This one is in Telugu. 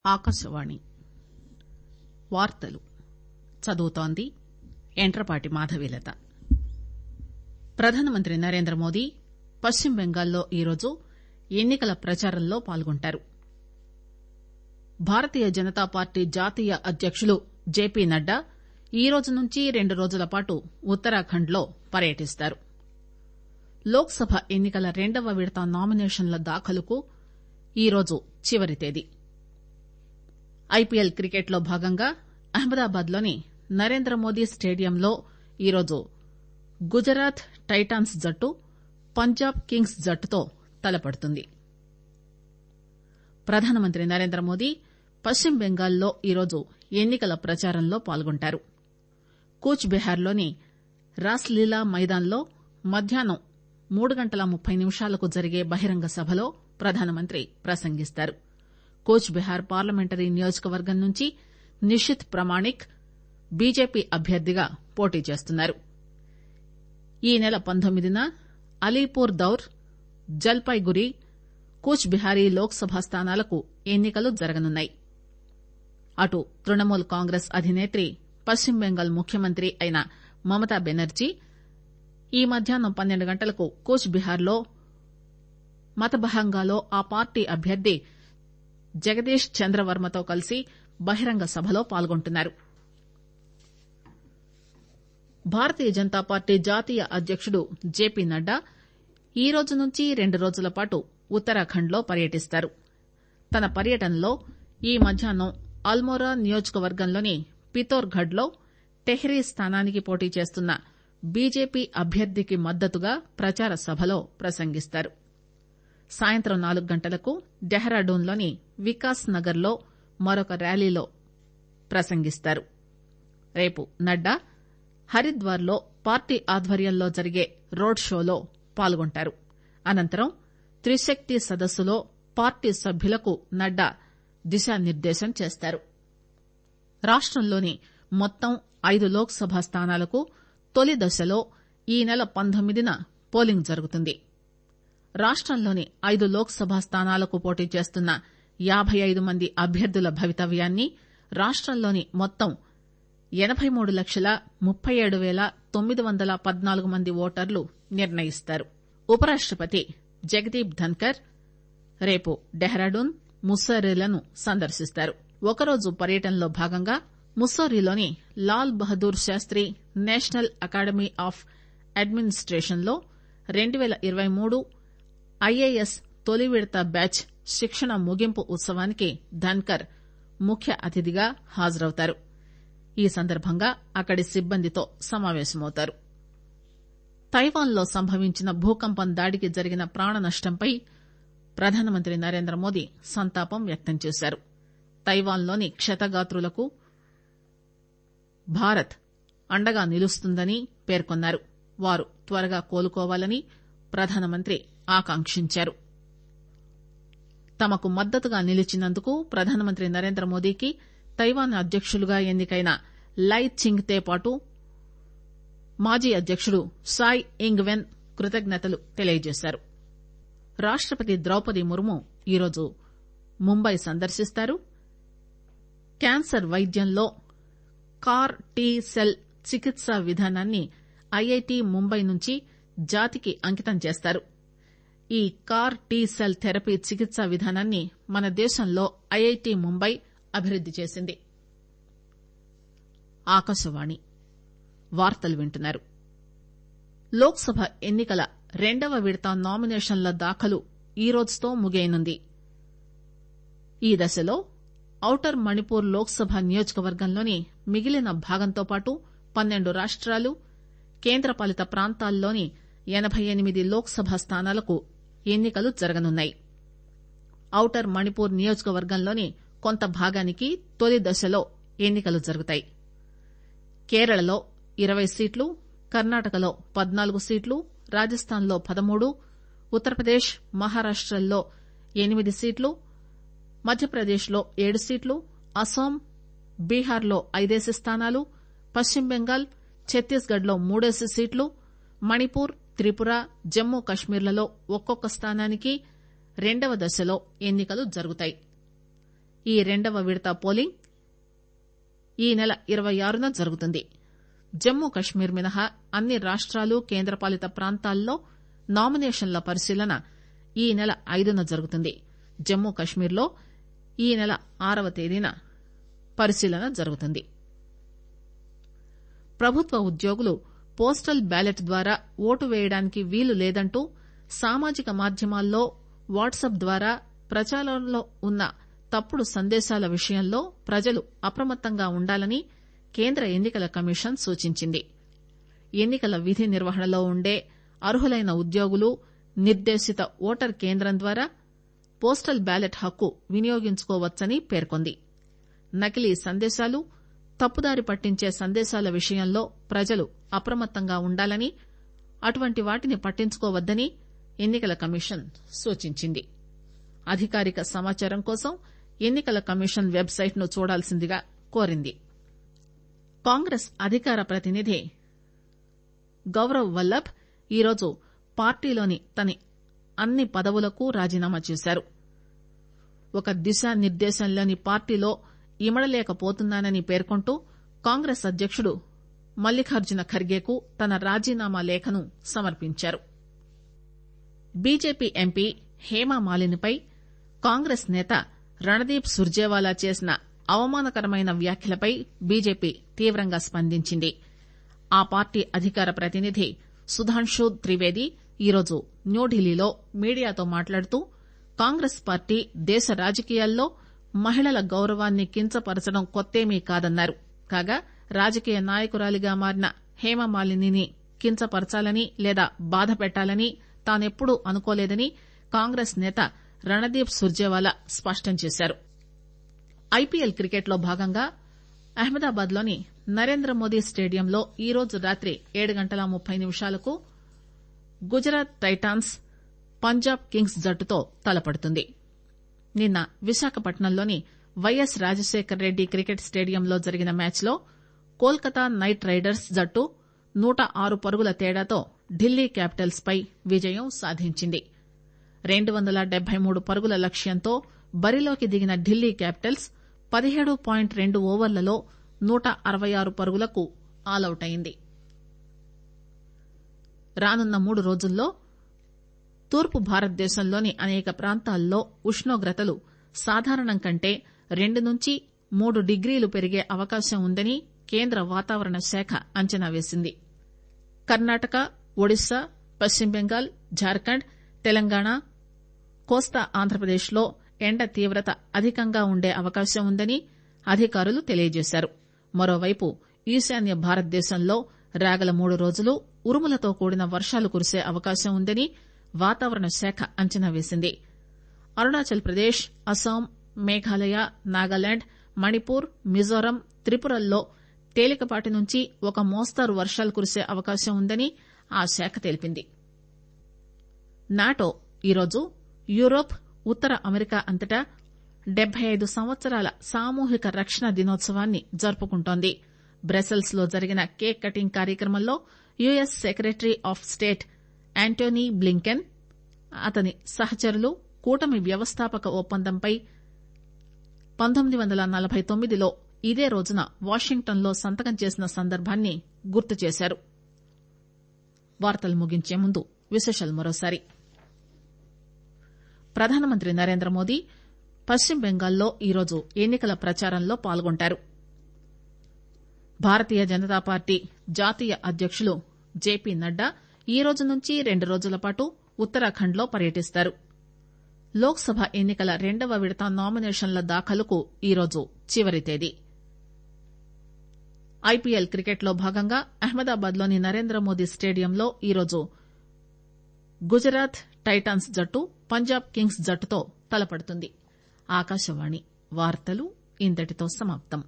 ఆకాశవాణి వార్తలు చదువుతోంది యంట్రపాటి మాధవీలత ప్రధానమంత్రి నరేంద్రమోదీ పశ్చిమ బెంగాల్లో ఈరోజు ఎన్ని కల ప్రచారంలో పాల్గొంటారు భారతీయ జనతా పార్టీ జాతీయ అధ్యకులు జేపీ నడ్డా ఈరోజు నుంచి రెండు రోజుల పాటు ఉత్తరాఖండ్ లో పర్యటిస్తారు లోక్ సభ ఎన్ని కల రెండవ విడత నామినేషన్ల దాఖలుకు ఈరోజు చివరి తేదీ ఐపీఎల్ క్రికెట్ లో భాగంగా అహ్మదాబాద్ లోని నరేంద్రమోదీ స్టేడియంలో ఈరోజు గుజరాత్ టైటాన్స్ జట్టు పంజాబ్ కింగ్స్ జట్టుతో తలపడుతుంది ప్రధానమంత్రి నరేంద్రమోదీ పశ్చిమ బెంగాల్లో ఈరోజు ఎన్ని కల ప్రచారంలో పాల్గొంటారు కూచ్ బెహార్ లోని రాస్ లీలా మైదాన్ లో మధ్యాహ్నం మూడు గంటల ముప్పై నిమిషాలకు జరిగే బహిరంగ సభలో ప్రధానమంత్రి ప్రసంగిస్తారు కూచ్ బెహార్ పార్లమెంటరీ నియోజకవర్గం నుంచి నిషిత్ ప్రమాణిక్ బీజేపీ అభ్యర్థిగా పోటీ చేస్తున్నారు ఈ నెల పంతొమ్మిదిన అలీపూర్ దౌర్ జల్పైగురి కూచ్ బిహారీ లోక్ సభ స్థానాలకు ఎన్ని కలు జరగనున్నాయి అటు తృణమూల్ కాంగ్రెస్ అధినేత్రి పశ్చిమ బెంగాల్ ముఖ్యమంత్రి అయిన మమతా బెనర్జీ ఈ మధ్యాహ్నం పన్నెండు గంటలకు కూచ్ బిహార్ లో మతబహంగాలో ఆ పార్టీ అభ్యర్థి జగదీష్ చంద్రవర్మతో కలిసి బహిరంగ సభలో పాల్గొంటున్నారు భారతీయ జనతా పార్టీ జాతీయ అధ్యకుడు జేపీ నడ్డా ఈ రోజు నుంచి రెండు రోజుల పాటు ఉత్తరాఖండ్ లో పర్యటిస్తారు తన పర్యటనలో ఈ మధ్యాహ్నం అల్మోరా నియోజకవర్గంలోని పితోర్ గఢ్ లో టెహ్రీ స్థానానికి పోటీ చేస్తున్న బీజేపీ అభ్యర్థికి మద్దతుగా ప్రచార సభలో ప్రసంగిస్తారు సాయంత్రం నాలుగు గంటలకు డెహ్రాడూన్ లోని వికాస్ నగర్ లో మరొక ర్యాలీలో ప్రసంగిస్తారు రేపు నడ్డా హరిద్వార్ లో పార్టీ ఆధ్వర్యంలో జరిగే రోడ్ షోలో పాల్గొంటారు అనంతరం త్రిశక్తి సదస్సులో పార్టీ సభ్యులకు నడ్డా దిశానిర్దేశం చేస్తారు రాష్టంలోని మొత్తం ఐదు లోక్ సభ స్థానాలకు తొలి దశలో ఈ నెల పంతొమ్మిదిన పోలింగ్ జరుగుతుంది రాష్టంలోని ఐదు లోక్ సభ స్థానాలకు పోటీ చేస్తున్న యాబై ఐదు మంది అభ్యర్థుల భవితవ్యాన్ని రాష్టంలోని మొత్తం ఎనబై మూడు లక్షల ముప్పై ఏడు పేల తొమ్మిది వందల పద్నాలుగు మంది ఓటర్లు నిర్ణయిస్తారు ఉపరాష్టపతి జగదీప్ ధన్కర్ రేపు డెహ్రాడూన్ ముస్సోరీలను సందర్శిస్తారు ఒకరోజు పర్యటనలో భాగంగా ముస్సోరీలోని Lal Bahadur Shastri national academy of administration లో రెండు పేల ఇరవై మూడు ఐఏఎస్ తొలి విడత బ్యాచ్ శిక్షణ ముగింపు ఉత్సవానికి ధన్కర్ ముఖ్య అతిథిగా హాజరవుతారు ఈ సందర్భంగా అక్కడి సిబ్బందితో సమావేశమవుతారు తైవాన్ లో సంభవించిన భూకంపం దాడికి జరిగిన ప్రాణ నష్టంపై ప్రధానమంత్రి నరేంద్రమోదీ సంతాపం వ్యక్తం చేశారు తైవాన్ లోని క్షతగాత్రులకు భారత్ అండగా నిలుస్తుందని పేర్కొన్నారు వారు త్వరగా కోలుకోవాలని ప్రధానమంత్రి ఆకాంక్షించారు తమకు మద్దతుగా నిలిచినందుకు ప్రధానమంత్రి నరేంద్రమోదీకి తైవాన్ అధ్యకులుగా ఎన్నికైన లై చింగ్ తే పాటు మాజీ అధ్యకుడు సాయ్ ఇంగ్ వెన్ కృతజ్ఞతలు తెలియజేశారు రాష్టపతి ద్రౌపది ముర్ము ఈరోజు ముంబై సందర్శిస్తారు క్యాన్సర్ వైద్యంలో కార్ టీ సెల్ చికిత్సా విధానాన్ని ఐఐటి ముంబై నుంచి జాతికి అంకితం చేస్తారు ఈ కార్ టీ సెల్ థెరపీ చికిత్సా విధానాన్ని మన దేశంలో ఐఐటి ముంబై అభివృద్ది చేసింది ఆకాశవాణి వార్తలు వింటున్నారు లోక్ సభ ఎన్ని కల రెండవ విడత నామినేషన్ల దాఖలు ఈ రోజుతో ముగియనుంది ఈ దశలో ఔటర్ మణిపూర్ లోక్ సభ నియోజకవర్గంలోని మిగిలిన భాగంతో పాటు పన్నెండు రాష్టాలు కేంద్రపాలిత ప్రాంతాల్లోని ఎనబై ఎనిమిది లోక్ సభ స్థానాలకు ఎన్ని కలు జరగనున్నాయి ఔటర్ మణిపూర్ నియోజకవర్గంలోని కొంత భాగానికి తొలి దశలో ఎన్ని కలు జరుగుతాయి కేరళలో ఇరవై సీట్లు కర్ణాటకలో పద్నాలుగు సీట్లు రాజస్థాన్ లో పదమూడు ఉత్తరప్రదేశ్ మహారాష్టల్లో ఎనిమిది సీట్లు మధ్యప్రదేశ్ లో ఏడు సీట్లు అస్సాం బీహార్ లో ఐదేసి స్థానాలు పశ్చిమ బెంగాల్ ఛత్తీస్ గఢ్ లో మూడేసి సీట్లు మణిపూర్ త్రిపుర జమ్మూ కశ్మీర్లలో ఒక్కొక్క స్థానానికి రెండవ దశలో ఎన్ని కలు జరుగుతాయి ఈ రెండవ విడత పోలింగ్ ఈ నెల ఇరవై ఆరున జరుగుతుంది జమ్మూ కశ్మీర్ మినహా అన్ని రాష్టాలు కేంద్రపాలిత ప్రాంతాల్లో నామినేషన్ల పరిశీలన ఈ నెల ఐదున జరుగుతుంది జమ్మూ కశ్మీర్ లో ఈ నెల ఆరవ తేదీన పరిశీలన జరుగుతుంది ప్రభుత్వ ఉద్యోగులు పోస్టల్ బ్యాలెట్ ద్వారా ఓటు వేయడానికి వీలు లేదంటూ సామాజిక మాధ్యమాల్లో వాట్సాప్ ద్వారా ప్రచారంలో ఉన్న తప్పుడు సందేశాల విషయంలో ప్రజలు అప్రమత్తంగా ఉండాలని కేంద్ర ఎన్నికల కమిషన్ సూచించింది ఎన్నికల విధి నిర్వహణలో ఉండే అర్హులైన ఉద్యోగులు నిర్దేశిత ఓటర్ కేంద్రం ద్వారా పోస్టల్ బ్యాలెట్ హక్కు వినియోగించుకోవచ్చని పేర్కొంది నకిలీ సందేశాలు తప్పుదారి పట్టించే సందేశాల విషయంలో ప్రజలు అప్రమత్తంగా ఉండాలని అటువంటి వాటిని పట్టించుకోవద్దని ఎన్నికల కమిషన్ సూచించింది అధికారిక సమాచారం కోసం ఎన్నికల కమిషన్ వెబ్సైట్ ను చూడాల్సిందిగా కోరింది కాంగ్రెస్ అధికార ప్రతినిధి గౌరవ్ వల్లభ్ ఈరోజు పార్టీలోని తన అన్ని పదవులకు రాజీనామా చేశారు ఒక దిశానిర్దేశం లేని పార్టీలో ఇమడలేకపోతున్నానని పేర్కొంటూ కాంగ్రెస్ అధ్యకుడు మల్లికార్జున ఖర్గేకు తన రాజీనామా లేఖను సమర్పించారు బీజేపీ ఎంపీ హేమామాలినిపై కాంగ్రెస్ నేత రణదీప్ సుర్జేవాలా చేసిన అవమానకరమైన వ్యాఖ్యలపై బీజేపీ తీవ్రంగా స్పందించింది ఆ పార్టీ అధికార ప్రతినిధి సుధాంశు త్రివేది ఈరోజు న్యూఢిల్లీలో మీడియాతో మాట్లాడుతూ కాంగ్రెస్ పార్టీ దేశ రాజకీయాల్లో మహిళల గౌరవాన్ని కించపరచడం కొత్తేమీ కాదన్నారు కాగా రాజకీయ నాయకురాలిగా మారిన హేమమాలినిని కించపరచాలని లేదా బాధ పెట్టాలని తానెప్పుడూ అనుకోలేదని కాంగ్రెస్ నేత రణదీప్ సుర్జేవాలా స్పష్టం చేశారు ఐపీఎల్ క్రికెట్ లో భాగంగా అహ్మదాబాద్ లోని నరేంద్ర మోదీ స్టేడియంలో ఈరోజు రాత్రి ఏడు గంటల ముప్పై నిమిషాలకు గుజరాత్ టైటాన్స్ పంజాబ్ కింగ్స్ జట్టుతో తలపడుతుంది నిన్న విశాఖపట్నంలోని వైఎస్ రాజశేఖర్ రెడ్డి క్రికెట్ స్టేడియంలో జరిగిన మ్యాచ్ లో కోల్కతా నైట్ రైడర్స్ జట్టు నూట ఆరు పరుగుల తేడాతో ఢిల్లీ క్యాపిటల్స్ పై విజయం సాధించింది రెండు వందల డెబ్బై మూడు పరుగుల లక్ష్యంతో బరిలోకి దిగిన ఢిల్లీ క్యాపిటల్స్ పదిహేడు పాయింట్ రెండు ఓవర్లలో నూట అరవై ఆరు పరుగులకు ఆలౌట్ అయింది రానున్న మూడు రోజుల్లో తూర్పు భారతదేశంలోని అనేక ప్రాంతాల్లో ఉష్ణోగ్రతలు సాధారణం కంటే రెండు నుంచి మూడు డిగ్రీలు పెరిగే అవకాశం ఉందని కేంద్ర వాతావరణ శాఖ అంచనా వేసింది కర్ణాటక ఒడిశా పశ్చిమ బెంగాల్ జార్ఖండ్ తెలంగాణ కోస్తా ఆంధ్రప్రదేశ్ లో ఎండ తీవ్రత అధికంగా ఉండే అవకాశం ఉందని అధికారులు తెలియజేశారు మరోవైపు ఈశాన్య భారతదేశంలో రాగల మూడు రోజులు ఉరుములతో కూడిన వర్షాలు కురిసే అవకాశం ఉందని వాతావరణ శాఖ అంచనా వేసింది అరుణాచల్ ప్రదేశ్ అస్సాం మేఘాలయ నాగాలాండ్ మణిపూర్ మిజోరం త్రిపురల్లో తేలికపాటి నుంచి ఒక మోస్తరు వర్షాలు కురిసే అవకాశం ఉందని ఆ శాఖ తెలిపింది నాటో ఈరోజు యూరోప్ ఉత్తర అమెరికా అంతటా డెబ్బై ఐదు సంవత్సరాల సామూహిక రక్షణ దినోత్సవాన్ని జరుపుకుంటోంది బ్రసెల్స్ లో జరిగిన కేక్ కటింగ్ కార్యక్రమంలో US secretary of state Antony Blinken అతని సహచరులు కూటమి వ్యవస్థాపక ఒప్పందంపై పంతొమ్మిది వందల నలభై తొమ్మిదిలో ఇదే రోజున వాషింగ్టన్ లో సంతకం చేసిన సందర్భాన్ని గుర్తు చేశారు వార్తలు ముగించే ముందు విశేషాలు మరోసారి ప్రధానమంత్రి నరేంద్ర మోదీ పశ్చిమ బెంగాల్లో ఈరోజు ఎన్నికల ప్రచారంలో పాల్గొంటారు భారతీయ జనతా పార్టీ జాతీయ అధ్యకులు జేపీ నడ్డా ఈ రోజు నుంచి రెండు రోజుల పాటు ఉత్తరాఖండ్ లో పర్యటిస్తారు లోక్ సభ ఎన్నికల రెండవ విడత నామినేషన్ల దాఖలుకు ఈరోజు చివరి తేదీ ఐపీఎల్ క్రికెట్ లో భాగంగా అహ్మదాబాద్ లోని నరేంద్ర మోదీ స్టేడియంలో ఈరోజు గుజరాత్ టైటాన్స్ జట్టు పంజాబ్ కింగ్స్ జట్టుతో తలపడుతుంది ఆకాశవాణి వార్తలు ఇంతటితో సమాప్తం